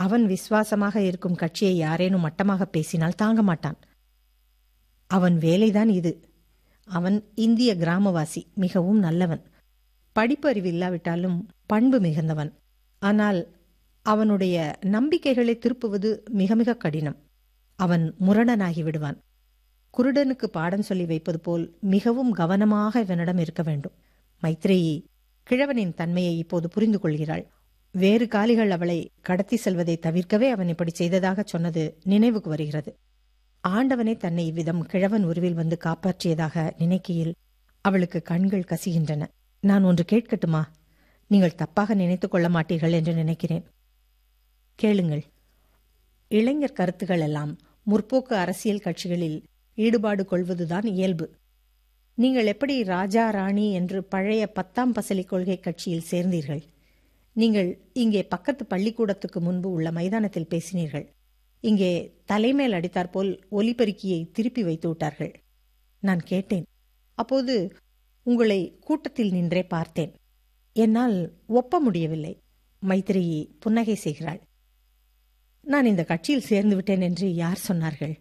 அவன் விசுவாசமாக இருக்கும் கட்சியை யாரேனும் மட்டமாக பேசினால் தாங்க மாட்டான் அவன் வேலைதான் இது அவன் இந்திய கிராமவாசி மிகவும் நல்லவன் படிப்பறிவு இல்லாவிட்டாலும் பண்பு மிகுந்தவன் ஆனால் அவனுடைய நம்பிக்கைகளை திருப்புவது மிக மிக கடினம் அவன் முரடனாகி விடுவான் குருடனுக்கு பாடம் சொல்லி வைப்பது போல் மிகவும் கவனமாக இவனிடம் இருக்க வேண்டும் மைத்ரேயி கிழவனின் தன்மையை இப்போது புரிந்து கொள்கிறாள் வேறு காலிகள் அவளை கடத்தி செல்வதை தவிர்க்கவே அவன் இப்படி செய்ததாக சொன்னது நினைவுக்கு வருகிறது ஆண்டவனே தன்னை இவ்விதம் கிழவன் உருவில் வந்து காப்பாற்றியதாக நினைக்கையில் அவளுக்கு கண்கள் கசிகின்றன நான் ஒன்று கேட்கட்டுமா நீங்கள் தப்பாக நினைத்துக் கொள்ள மாட்டீர்கள் என்று நினைக்கிறேன் கேளுங்கள் இளைஞர் கருத்துகள் எல்லாம் முற்போக்கு அரசியல் கட்சிகளில் ஈடுபாடு கொள்வதுதான் இயல்பு நீங்கள் எப்படி ராஜா ராணி என்று பழைய பத்தாம் பசலி கொள்கை கட்சியில் சேர்ந்தீர்கள் நீங்கள் இங்கே பக்கத்து பள்ளிக்கூடத்துக்கு முன்பு உள்ள மைதானத்தில் பேசினீர்கள் இங்கே தலைமேல் அடித்தாற்போல் ஒலிபெருக்கியை திருப்பி வைத்து விட்டார்கள் நான் கேட்டேன் அப்போது உங்களை கூட்டத்தில் நின்றே பார்த்தேன் என்னால் ஒப்ப முடியவில்லை மைத்திரியை புன்னகை செய்கிறாள் நான் இந்த கட்சியில் சேர்ந்து விட்டேன் என்று யார் சொன்னார்கள்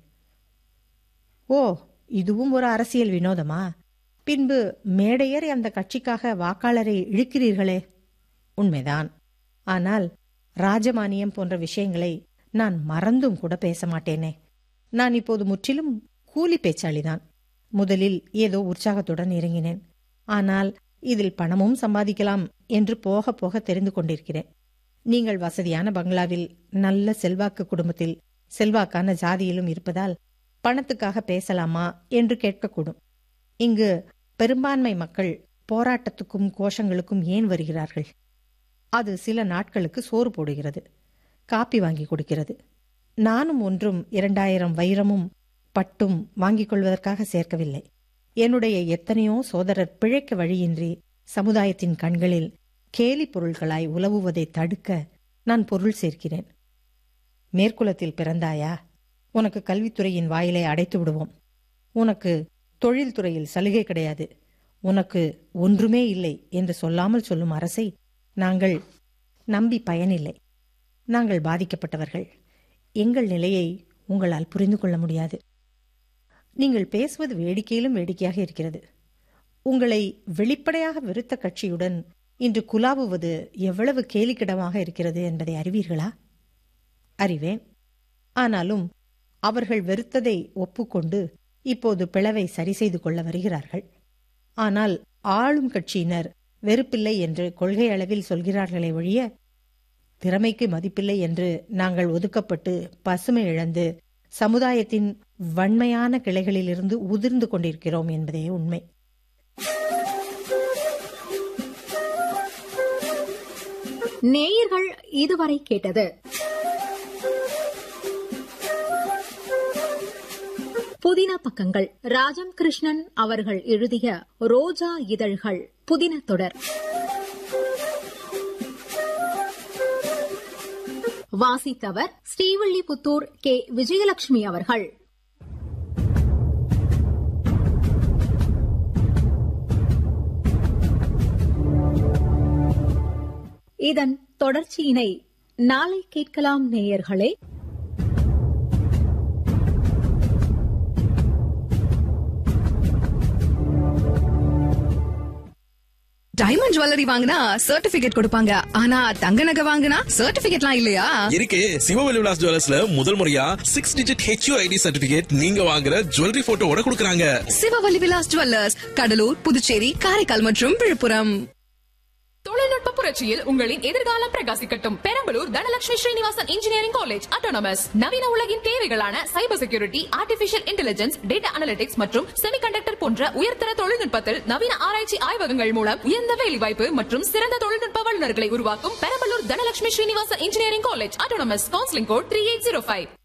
ஓ இதுவும் ஒரு அரசியல் வினோதமா பின்பு மேடையேறி அந்த கட்சிக்காக வாக்காளரை இழுக்கிறீர்களே உண்மைதான் ஆனால் ராஜமானியம் போன்ற விஷயங்களை நான் மறந்தும் கூட பேச மாட்டேனே நான் இப்போது முற்றிலும் கூலி பேச்சாளிதான் முதலில் ஏதோ உற்சாகத்துடன் இறங்கினேன் ஆனால் இதில் பணமும் சம்பாதிக்கலாம் என்று போக போக தெரிந்து கொண்டிருக்கிறேன் நீங்கள் வசதியான பங்களாவில் நல்ல செல்வாக்கு குடும்பத்தில் செல்வாக்கான ஜாதியிலும் இருப்பதால் பணத்துக்காக பேசலாமா என்று கேட்கக்கூடும் இங்கு பெரும்பான்மை மக்கள் போராட்டத்துக்கும் கோஷங்களுக்கும் ஏன் வருகிறார்கள் அது சில நாட்களுக்கு சோறு போடுகிறது காப்பி வாங்கி கொடுக்கிறது நானும் ஒன்றும் இரண்டாயிரம் வைரமும் பட்டும் வாங்கிக் கொள்வதற்காக சேர்க்கவில்லை என்னுடைய எத்தனையோ சோதரர் பிழைக்க வழியின்றி சமுதாயத்தின் கண்களில் கேலி பொருள்களாய் உலவுவதை தடுக்க நான் பொருள் சேர்க்கிறேன் மேற்குலத்தில் பிறந்தாயா உனக்கு கல்வித்துறையின் வாயிலை அடைத்து விடுவோம் உனக்கு தொழில்துறையில் சலுகை கிடையாது உனக்கு ஒன்றுமே இல்லை என்று சொல்லாமல் சொல்லும் அரசை நாங்கள் நம்பி பயனில்லை நாங்கள் பாதிக்கப்பட்டவர்கள் எங்கள் நிலையை உங்களால் புரிந்து கொள்ள முடியாது நீங்கள் பேசுவது வேடிக்கையிலும் வேடிக்கையாக இருக்கிறது உங்களை வெளிப்படையாக வெறுத்த கட்சியுடன் இன்று குலாவுவது எவ்வளவு கேலிக்கிடமாக இருக்கிறது என்பதை அறிவீர்களா அறிவேன் ஆனாலும் அவர்கள் வெறுத்ததை ஒப்புக்கொண்டு இப்போது பிளவை சரி செய்து கொள்ள வருகிறார்கள் ஆனால் ஆளும் கட்சியினர் வெறுப்பில்லை என்று கொள்கை அளவில் சொல்கிறார்களே ஒழிய திறமைக்கு மதிப்பில்லை என்று நாங்கள் ஒதுக்கப்பட்டு பசுமை இழந்து சமுதாயத்தின் வன்மையான கிளைகளிலிருந்து உதிர்ந்து கொண்டிருக்கிறோம் என்பதே உண்மை நேயர்கள் இதுவரை கேட்டது புதின பக்கங்கள் ராஜம் கிருஷ்ணன் அவர்கள் எழுதிய ரோஜா இதழ்கள் புதின தொடர் வாசித்தவர் ஸ்ரீவில்லிபுத்தூர் கே விஜயலட்சுமி அவர்கள் இதன் தொடர்ச்சியினை நாளை கேட்கலாம் நேயர்களே டைமண்ட் ஜுவல்லரி வாங்கினா சர்டிபிகேட் கொடுப்பாங்க ஆனா தங்க நகை வாங்கினா சர்டிபிகேட்லாம் இல்லையா இருக்கு சிவவெளி விலாஸ் ஜுவல்லர்ஸ்ல முதல் முறையா six digit H U I D certificate நீங்க வாங்குற ஜுவல்லரி போட்டோவோட கொடுக்கறாங்க சிவவல்லி விலாஸ் ஜுவல்லர்ஸ் கடலூர் புதுச்சேரி காரைக்கால் மற்றும் விழுப்புரம் தொழில்நுட்ப புரட்சியில் உங்களின் எதிர்காலம் பிரகாசிக்கட்டும் Perambalur Dhanalakshmi Srinivasan engineering college autonomous நவீன உலகின் தேவைகளான cyber security artificial intelligence data analytics மற்றும் செமிகண்டக்டர் போன்ற உயர்தர தொழில்நுட்பத்தில் நவீன ஆராய்ச்சி ஆய்வகங்கள் மூலம் உயர்ந்த வேலைவாய்ப்பு மற்றும் சிறந்த தொழில்நுட்ப வல்லுநர்களை உருவாக்கும் Perambalur Dhanalakshmi Srinivasan engineering college autonomous counselling code three eight zero five